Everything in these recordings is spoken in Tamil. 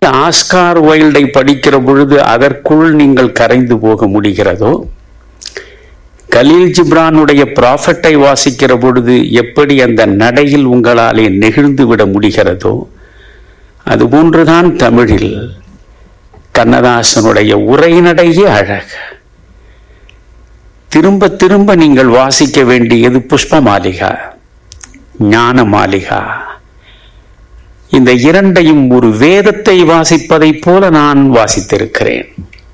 ஆஸ்கார் வைல்டை படிக்கிற பொழுது அதற்குள் நீங்கள் கரைந்து போக முடிகிறதோ கலீல் ஜிப்ரானுடைய ப்ராஃபட்டை வாசிக்கிற பொழுது எப்படி அந்த நடையில் உங்களாலே நெகிழ்ந்து விட முடிகிறதோ அதுபோன்றுதான் தமிழில் கண்ணதாசனுடைய உரைநடையே அழகு திரும்ப திரும்ப நீங்கள் வாசிக்க வேண்டியது புஷ்ப மாளிகா ஞான மாளிகா இந்த இரண்டையும் ஒரு வேதத்தை வாசிப்பதைப் போல நான் வாசித்திருக்கிறேன்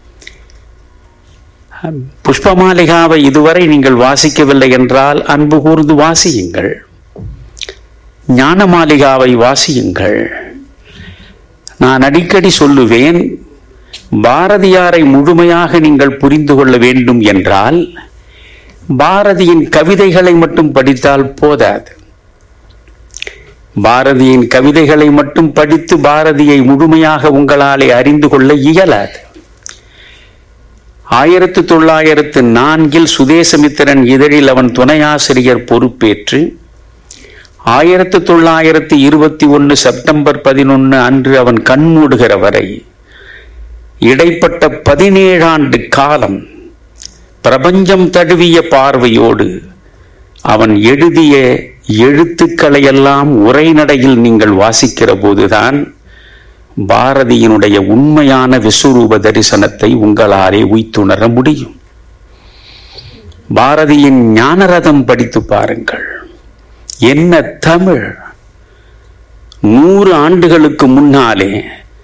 புஷ்ப மாளிகாவை இதுவரை நீங்கள் வாசிக்கவில்லை என்றால் அன்பு கூர்ந்து வாசியுங்கள் ஞான மாளிகாவை வாசியுங்கள் நான் அடிக்கடி சொல்லுவேன் பாரதியாரை முழுமையாக நீங்கள் புரிந்து கொள்ள வேண்டும் என்றால் பாரதியின் கவிதைகளை மட்டும் படித்தால் போதாது பாரதியின் கவிதைகளை மட்டும் படித்து பாரதியை முழுமையாக உங்களாலே அறிந்து கொள்ள இயலாது ஆயிரத்து தொள்ளாயிரத்து நான்கில் சுதேசமித்திரன் இதழில் அவன் துணையாசிரியர் பொறுப்பேற்று ஆயிரத்து தொள்ளாயிரத்து இருபத்தி ஒன்று செப்டம்பர் பதினொன்று அன்று அவன் கண்மூடுகிற வரை இடைப்பட்ட பதினேழாண்டு காலம் பிரபஞ்சம் தழுவிய பார்வையோடு அவன் எழுதிய எழுத்துக்களை எல்லாம் உரைநடையில் நீங்கள் வாசிக்கிற போதுதான் பாரதியினுடைய உண்மையான விஸ்வரூப தரிசனத்தை உங்களாலே உய்த்துணர முடியும் பாரதியின் ஞானரதம் படித்து பாருங்கள் என்ன தமிழ் நூறு ஆண்டுகளுக்கு முன்னாலே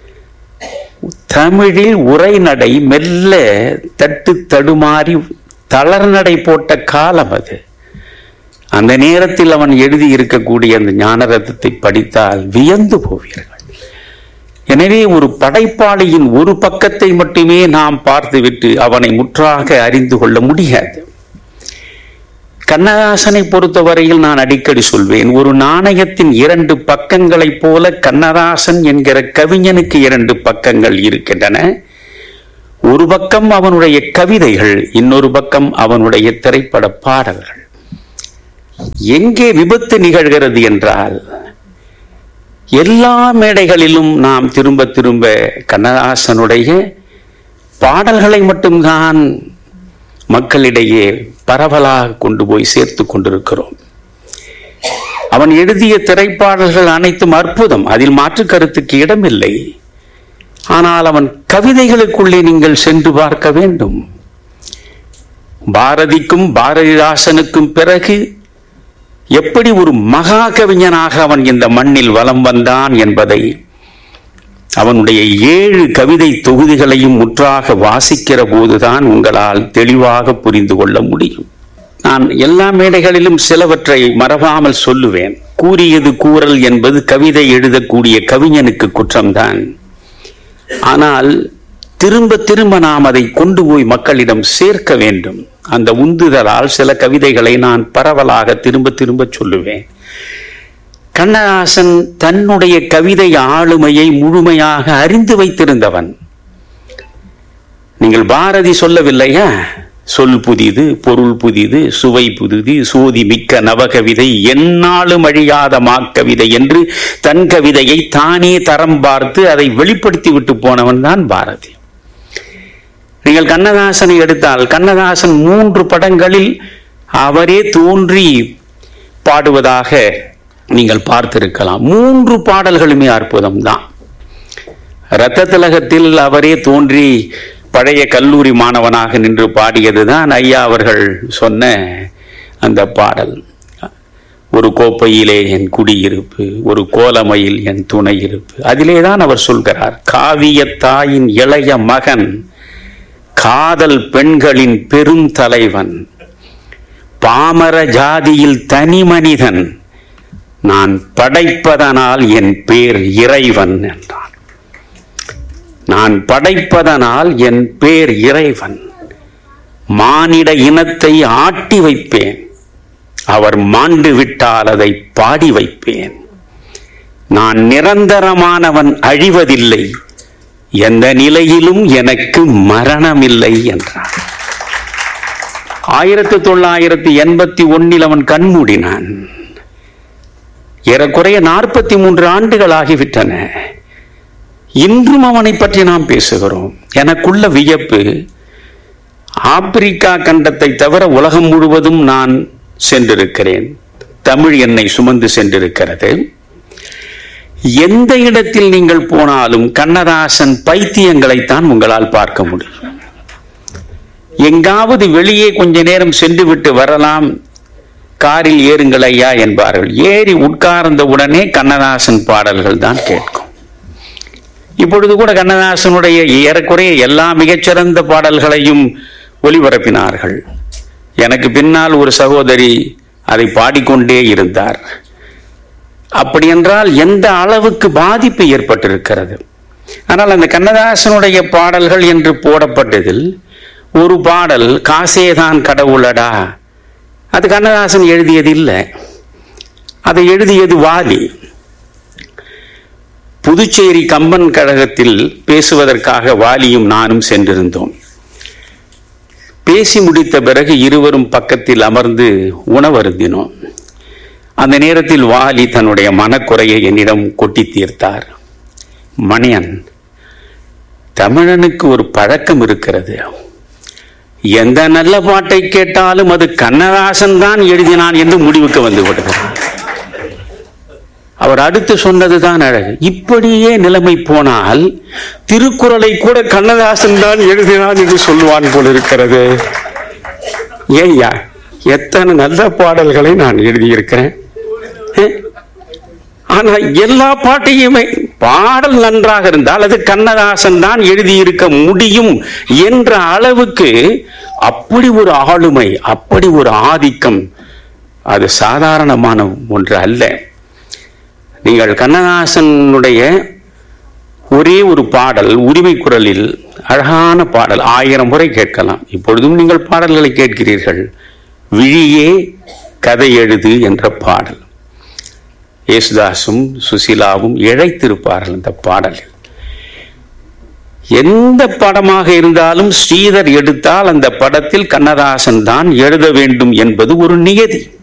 தமிழில் உரைநடை மெல்ல தட்டு தடுமாறி தளர்நடை போட்ட காலம் அது அந்த நேரத்தில் அவன் எழுதி இருக்கக்கூடிய அந்த ஞானரதத்தை படித்தால் வியந்து போவீர்கள் எனவே ஒரு படைப்பாளியின் ஒரு பக்கத்தை மட்டுமே நாம் பார்த்துவிட்டு அவனை முற்றாக அறிந்து கொள்ள முடியாது கண்ணதாசனை பொறுத்தவரையில் நான் அடிக்கடி சொல்வேன் ஒரு நாணயத்தின் இரண்டு பக்கங்களைப் போல கண்ணதாசன் என்கிற கவிஞனுக்கு இரண்டு பக்கங்கள் இருக்கின்றன ஒரு பக்கம் அவனுடைய கவிதைகள் இன்னொரு பக்கம் அவனுடைய திரைப்பட பாடல்கள் எங்கே விபத்து நிகழ்கிறது என்றால் எல்லா மேடைகளிலும் நாம் திரும்ப திரும்ப கண்ணதாசனுடைய பாடல்களை மட்டும்தான் மக்களிடையே பரவலாக கொண்டு போய் சேர்த்து கொண்டிருக்கிறோம் அவன் எழுதிய திரைப்பாடல்கள் அனைத்தும் அற்புதம் அதில் மாற்று கருத்துக்கு இடமில்லை ஆனால் அவன் கவிதைகளுக்குள்ளே நீங்கள் சென்று பார்க்க வேண்டும் பாரதிக்கும் பாரதிதாசனுக்கும் பிறகு எப்படி ஒரு மகா கவிஞனாக அவன் இந்த மண்ணில் வலம் வந்தான் என்பதை அவனுடைய ஏழு கவிதை தொகுதிகளையும் முற்றாக வாசிக்கிற போதுதான் உங்களால் தெளிவாக புரிந்து கொள்ள முடியும் நான் எல்லா மேடைகளிலும் சிலவற்றை மறவாமல் சொல்லுவேன் கூறியது கூறல் என்பது கவிதை எழுதக்கூடிய கவிஞனுக்கு குற்றம்தான் ஆனால் திரும்ப திரும்ப நாம் அதை கொண்டு போய் மக்களிடம் சேர்க்க வேண்டும் அந்த உந்துதலால் சில கவிதைகளை நான் பரவலாக திரும்ப திரும்ப சொல்லுவேன் கண்ணதாசன் தன்னுடைய கவிதை ஆளுமையை முழுமையாக அறிந்து வைத்திருந்தவன் நீங்கள் பாரதி சொல்லவில்லையா சொல் புதிது பொருள் புதிது சுவை புதிது சோதி மிக்க நவகவிதை எந்நாளும் அழியாத மாக்கவிதை என்று தன் கவிதையை தானே தரம் பார்த்து அதை வெளிப்படுத்தி விட்டு போனவன் தான் பாரதி நீங்கள் கண்ணதாசனை எடுத்தால் கண்ணதாசன் மூன்று படங்களில் அவரே தோன்றி பாடுவதாக நீங்கள் பார்த்திருக்கலாம் மூன்று பாடல்களுமே அற்புதம் தான் இரத்த திலகத்தில் அவரே தோன்றி பழைய கல்லூரி மாணவனாக நின்று பாடியதுதான் ஐயா அவர்கள் சொன்ன அந்த பாடல் ஒரு கோப்பையிலே என் குடியிருப்பு ஒரு கோலமையில் என் துணை இருப்பு அதிலே தான் அவர் சொல்கிறார் காவிய தாயின் இளைய மகன் காதல் பெண்களின் பெரும் தலைவன் பாமர ஜாதியில் தனி மனிதன் நான் படைப்பதனால் என் பேர் இறைவன் என்றான் நான் படைப்பதனால் என் பேர் இறைவன் மானிட இனத்தை ஆட்டி வைப்பேன் அவர் மாண்டு விட்டால் அதை பாடி வைப்பேன் நான் நிரந்தரமானவன் அழிவதில்லை எந்த நிலையிலும் எனக்கு மரணமில்லை என்றான் ஆயிரத்தி தொள்ளாயிரத்தி எண்பத்தி ஒன்னில் அவன் கண்மூடினான் ஏறக்குறைய நாற்பத்தி மூன்று ஆண்டுகள் ஆகிவிட்டன இன்றும் அவனை பற்றி நாம் பேசுகிறோம் எனக்குள்ள வியப்பு ஆப்பிரிக்கா கண்டத்தை தவிர உலகம் முழுவதும் நான் சென்றிருக்கிறேன் தமிழ் என்னை சுமந்து சென்றிருக்கிறது எந்த இடத்தில் நீங்கள் போனாலும் கண்ணதாசன் பைத்தியங்களைத்தான் உங்களால் பார்க்க முடியும் எங்காவது வெளியே கொஞ்ச நேரம் சென்று விட்டு வரலாம் காரில் ஏறுங்கள் ஐயா என்பார்கள் ஏறி உட்கார்ந்த உடனே கண்ணதாசன் பாடல்கள் தான் கேட்கும் இப்பொழுது கூட கண்ணதாசனுடைய ஏறக்குறைய எல்லா மிகச்சிறந்த பாடல்களையும் ஒளிபரப்பினார்கள் எனக்கு பின்னால் ஒரு சகோதரி அதை பாடிக்கொண்டே இருந்தார் அப்படி என்றால் எந்த அளவுக்கு பாதிப்பு ஏற்பட்டிருக்கிறது ஆனால் அந்த கண்ணதாசனுடைய பாடல்கள் என்று போடப்பட்டதில் ஒரு பாடல் காசேதான் கடவுளடா அது கண்ணதாசன் எழுதியது இல்லை அதை எழுதியது வாலி புதுச்சேரி கம்பன் கழகத்தில் பேசுவதற்காக வாலியும் நானும் சென்றிருந்தோம் பேசி முடித்த பிறகு இருவரும் பக்கத்தில் அமர்ந்து உணவருந்தினோம் அந்த நேரத்தில் வாலி தன்னுடைய மனக்குறையை என்னிடம் கொட்டி தீர்த்தார் மணியன் தமிழனுக்கு ஒரு பழக்கம் இருக்கிறது எந்த நல்ல பாட்டை கேட்டாலும் அது கண்ணதாசன் தான் எழுதினான் என்று முடிவுக்கு வந்து விடுகிறார் அவர் அடுத்து சொன்னதுதான் அழகு இப்படியே நிலைமை போனால் திருக்குறளை கூட கண்ணதாசன் தான் எழுதினான் என்று சொல்லுவான் போல் இருக்கிறது ஏய்யா எத்தனை நல்ல பாடல்களை நான் எழுதியிருக்கிறேன் ஏ? ஆனா எல்லா பாட்டையுமே பாடல் நன்றாக இருந்தால் அது கண்ணதாசன் தான் எழுதியிருக்க முடியும் என்ற அளவுக்கு அப்படி ஒரு ஆளுமை அப்படி ஒரு ஆதிக்கம் அது சாதாரணமான ஒன்று அல்ல நீங்கள் கண்ணதாசனுடைய ஒரே ஒரு பாடல் உரிமை குரலில் அழகான பாடல் ஆயிரம் முறை கேட்கலாம் இப்பொழுதும் நீங்கள் பாடல்களை கேட்கிறீர்கள் விழியே கதை எழுது என்ற பாடல் இயேசுதாசும் சுசிலாவும் இழைத்திருப்பார்கள் அந்த பாடலில் எந்த படமாக இருந்தாலும் ஸ்ரீதர் எடுத்தால் அந்த படத்தில் கண்ணதாசன் தான் எழுத வேண்டும் என்பது ஒரு நியதி